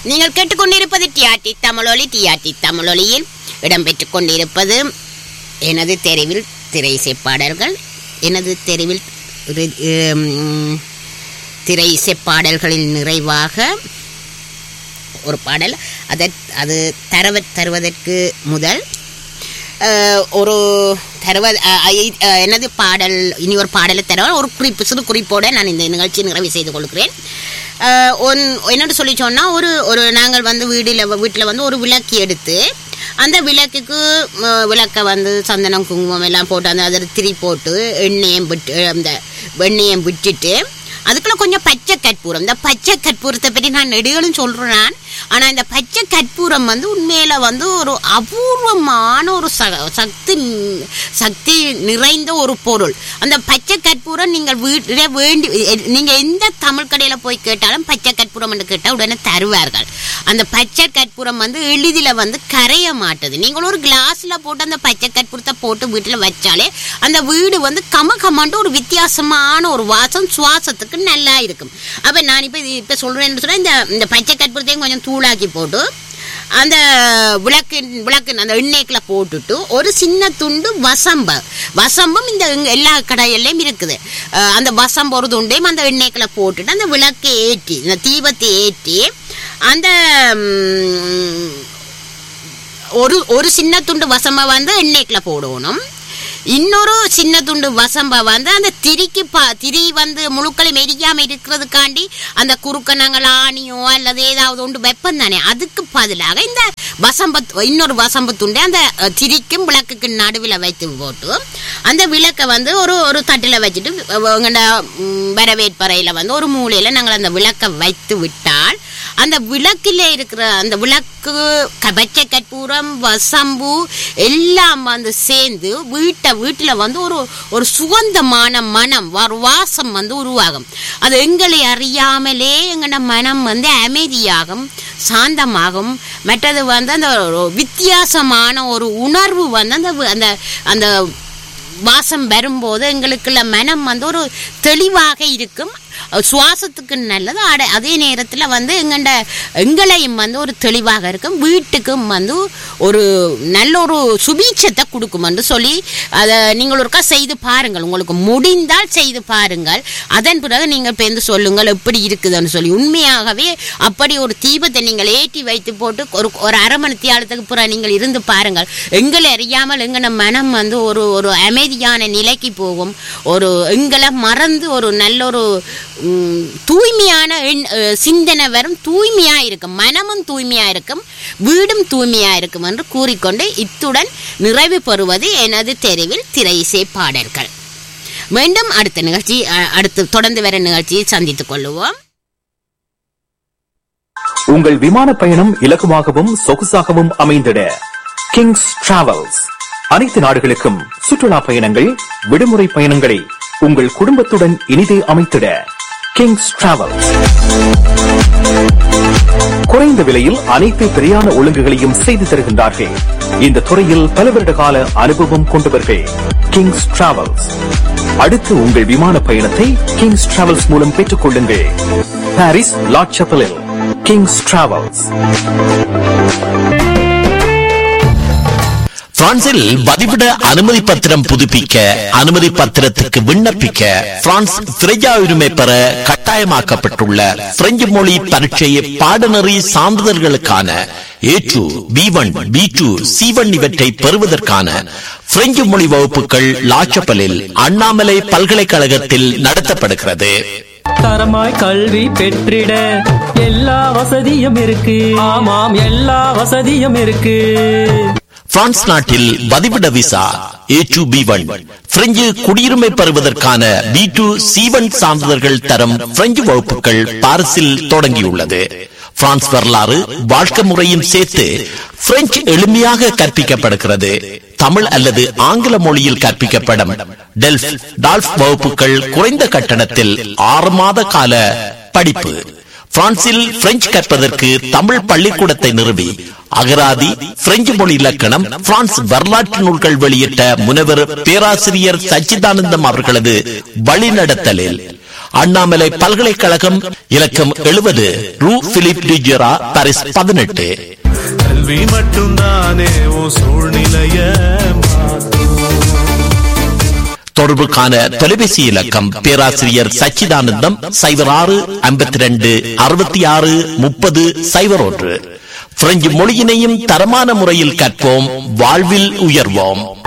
நீங்கள் கேட்டுக்கொண்டிருப்பது டிஆர்டி தமிழொலி டிஆர்டி தமிழொலியில் இடம்பெற்றுக் கொண்டிருப்பது எனது தெருவில் திரை இசைப்பாடல்கள் எனது தெருவில் இரு- உம், திரை இசைப்பாடல்களில் நிறைவாக ஒரு பாடல் அதை அது தரவ தருவதற்கு முதல் அஹ், ஒரு தருவ அஹ், ஐ- அஹ், என்னது பாடல் இனி ஒரு பாடலை தர ஒரு குறிப்பு சிறு குறிப்போடு நான் இந்த நிகழ்ச்சியை நிறைவு செய்து கொள்கிறேன் அஹ், ஒன் என்னென்னு சொல்லி சொன்னால் ஒரு ஒரு நாங்கள் வந்து வீடில் வீட்டில் வந்து ஒரு விளக்கு எடுத்து அந்த விளக்குக்கு அஹ், விளக்கை வந்து சந்தனம் குங்குமம் எல்லாம் போட்டு அந்த அதில் திரி போட்டு எண்ணெயம் விட்டு அந்த வெண்ணெயம் விட்டுட்டு அதுக்குள்ள கொஞ்சம் பச்சை கற்பூரம் இந்த பச்சை கற்பூரத்தை பற்றி நான் நெடுகளும் சொல்றேன் நான் ஆனா இந்த பச்சை கற்பூரம் வந்து உண்மையில வந்து ஒரு அபூர்வமான ஒரு ச- சக்தி சக்தி நிறைந்த ஒரு பொருள் அந்த பச்சை கற்பூரம் நீங்கள் வீட்டிலே வேண்டி எ- நீங்க எந்த தமிழ் கடையில போய் கேட்டாலும் பச்சை கற்பூரம் என்று கேட்டால் உடனே தருவார்கள் அந்த பச்சை கற்பூரம் வந்து எளிதில் வந்து கரைய மாட்டுது நீங்கள் ஒரு கிளாஸ்ல போட்டு அந்த பச்சை கற்பூரத்தை போட்டு வீட்டில் வச்சாலே அந்த வீடு வந்து கம கமாண்டு ஒரு வித்தியாசமான ஒரு வாசம் சுவாசத்துக்கு நல்லா இருக்கும் அப்போ நான் இப்போ இப்போ சொல்கிறேன்னு சொன்னால் இந்த இந்த பச்சை கற்பூரத்தையும் கொஞ்சம் தூளாக்கி போட்டு அந்த விளக்கு விளக்கு அந்த எண்ணெய்க்குள்ள போட்டுட்டு ஒரு சின்ன துண்டு வசம்பு வசம்பும் இந்த இங்க எல்லா கடையிலையும் இருக்குது அஹ் அந்த வசம்பு ஒரு துண்டையும் அந்த எண்ணெய்க்குள்ள போட்டுட்டு அந்த விளக்கை ஏற்றி இந்த தீபத்தை ஏற்றி அந்த ம், ஒரு ஒரு சின்ன துண்டு வசம்பை வந்து எண்ணெய்க்குள்ள போடணும் இன்னொரு சின்ன துண்டு வசம்பை வந்து அந்த திரிக்கு பா திரி வந்து முழுக்களை மெரிக்காம இருக்கிறதுக்காண்டி அந்த குறுக்க நாங்கள் ஆணியோ அல்லது ஏதாவது ஒன்று வெப்பம் தானே அதுக்கு பதிலாக இந்த வசம்பத் இன்னொரு வசம்பு துண்டை அந்த அஹ், திரிக்கும் விளக்குக்கு நடுவில் வைத்து போட்டு அந்த விளக்கை வந்து ஒரு ஒரு தட்டில் வச்சுட்டு எங்கள்ட வரவேற்பறையில் வந்து ஒரு மூலையில் நாங்கள் அந்த விளக்கை வைத்து விட்டால் அந்த விளக்கில் இருக்கிற அந்த விளக்கு க- பச்சை கற்பூரம் வசம்பு எல்லாம் வந்து சேர்ந்து வீட்டை வீட்டில் வந்து ஒரு ஒரு சுகந்தமான மனம் ஒரு வாசம் வந்து உருவாகும் அது எங்களை அறியாமலே எங்களோட மனம் வந்து அமைதியாகும் சாந்தமாகும் மற்றது வந்து அந்த ஒரு வித்தியாசமான ஒரு உணர்வு வந்து அந்த வி- அந்த அந்த வாசம் வரும்போது எங்களுக்குள்ள மனம் வந்து ஒரு தெளிவாக இருக்கும் அஹ் சுவாசத்துக்கு நல்லது அட அதே நேரத்தில் வந்து எங்கண்ட எங்களையும் வந்து ஒரு தெளிவாக இருக்கும் வீட்டுக்கும் வந்து ஒரு நல்ல ஒரு சுபீட்சத்தை கொடுக்கும் என்று சொல்லி அதை நீங்கள் ஒருக்கா செய்து பாருங்கள் உங்களுக்கு முடிந்தால் செய்து பாருங்கள் அதன் பிறகு நீங்கள் பேருந்து சொல்லுங்கள் எப்படி இருக்குதுன்னு சொல்லி உண்மையாகவே அப்படி ஒரு தீபத்தை நீங்கள் ஏற்றி வைத்து போட்டு ஒரு ஒரு அரை மணி தியாலத்துக்கு பிறகு நீங்கள் இருந்து பாருங்கள் எங்களை அறியாமல் எங்கன மனம் வந்து ஒரு ஒரு அமைதியான நிலைக்கு போகும் ஒரு எங்களை மறந்து ஒரு நல்ல ஒரு ம், தூய்மையான எண்- அஹ், சிந்தனை வரும் தூய்மையா இருக்கும் மனமும் தூய்மையா இருக்கும் வீடும் தூய்மையா இருக்கும் என்று கூறிக்கொண்டு இத்துடன் நிறைவு பெறுவது எனது தெருவில் திரை இசை பாடல்கள் மீண்டும் அடுத்த நிகழ்ச்சி அஹ், அடுத்து தொடர்ந்து வர நிகழ்ச்சியை சந்தித்துக் கொள்ளுவோம் உங்கள் விமான பயணம் இலகுவாகவும் சொகுசாகவும் அமைந்திட கிங்ஸ் டிராவல்ஸ் அனைத்து நாடுகளுக்கும் சுற்றுலா பயணங்கள் விடுமுறை பயணங்களை உங்கள் குடும்பத்துடன் இனிதே அமைத்திட கிங்ஸ் டிராவல்ஸ் குறைந்த விலையில் அனைத்து பிரியாண ஒழுங்குகளையும் செய்து தருகின்றார்கள் இந்த துறையில் பல வருட கால அனுபவம் கொண்டவர்கள் கிங்ஸ் டிராவல்ஸ் அடுத்து உங்கள் விமான பயணத்தை கிங்ஸ் டிராவல்ஸ் மூலம் பெற்றுக் கொள்ளுங்கள் பாரிஸ் லாட் சப்பலில் கிங்ஸ் டிராவல்ஸ் பிரான்சில் வதிவிட அனுமதி பத்திரம் புதுப்பிக்க அனுமதி பத்திரத்திற்கு விண்ணப்பிக்க பிரான்ஸ் பிரெஞ்சா உரிமை பெற கட்டாயமாக்கப்பட்டுள்ள பிரெஞ்சு மொழி பரீட்சை பாடநெறி சான்றிதழ்களுக்கான A two B one B two C one இவற்றை பெறுவதற்கான பிரெஞ்சு மொழி வகுப்புகள் லாச்சப்பலில் அண்ணாமலை பல்கலைக்கழகத்தில் நடத்தப்படுகிறது தரமாய் கல்வி பெற்றிட எல்லா வசதியும் இருக்கு ஆமாம் எல்லா வசதியும் இருக்கு பிரான்ஸ் நாட்டில் வதிவிட visa A two B one French குடியுரிமை பெறுவதற்கான பி டூ சி ஒன் சான்றிதழ்கள் தரம் பிரெஞ்சு வகுப்புகள் பாரிஸில் தொடங்கியுள்ளது பிரான்ஸ் வரலாறு வாழ்க்கை முறையும் சேர்த்து பிரெஞ்சு எளிமையாக கற்பிக்கப்படுகிறது தமிழ் அல்லது ஆங்கில மொழியில் கற்பிக்கப்படும் டெல்ஃப் டால்ஃப் வகுப்புகள் குறைந்த கட்டணத்தில் ஆறு மாத கால படிப்பு பிரான்சில் பிரெஞ்சு கற்பதற்கு தமிழ் பள்ளிக்கூடத்தை நிறுவி அகராதி பிரெஞ்சு மொழி இலக்கணம் பிரான்ஸ் வரலாற்று நூல்கள் வெளியிட்ட முனைவர் பேராசிரியர் சச்சிதானந்தம் அவர்களது வழிநடத்தலில் அண்ணாமலை பல்கலைக்கழகம் இலக்கம் எழுபது ரூ பிலிப் டிஜெரா பாரிஸ் பதினெட்டு கல்வி மட்டும்தானே உன் சூழ்நிலைய தொடர்புக்கான தொலைபேசி இலக்கம் பேராசிரியர் சச்சிதானந்தம் சைபர் ஆறு ஐம்பத்தி ரெண்டு அறுபத்தி ஆறு முப்பது சைபர் ஒன்று பிரெஞ்சு மொழியினையும் தரமான முறையில் கற்போம் வாழ்வில் உயர்வோம்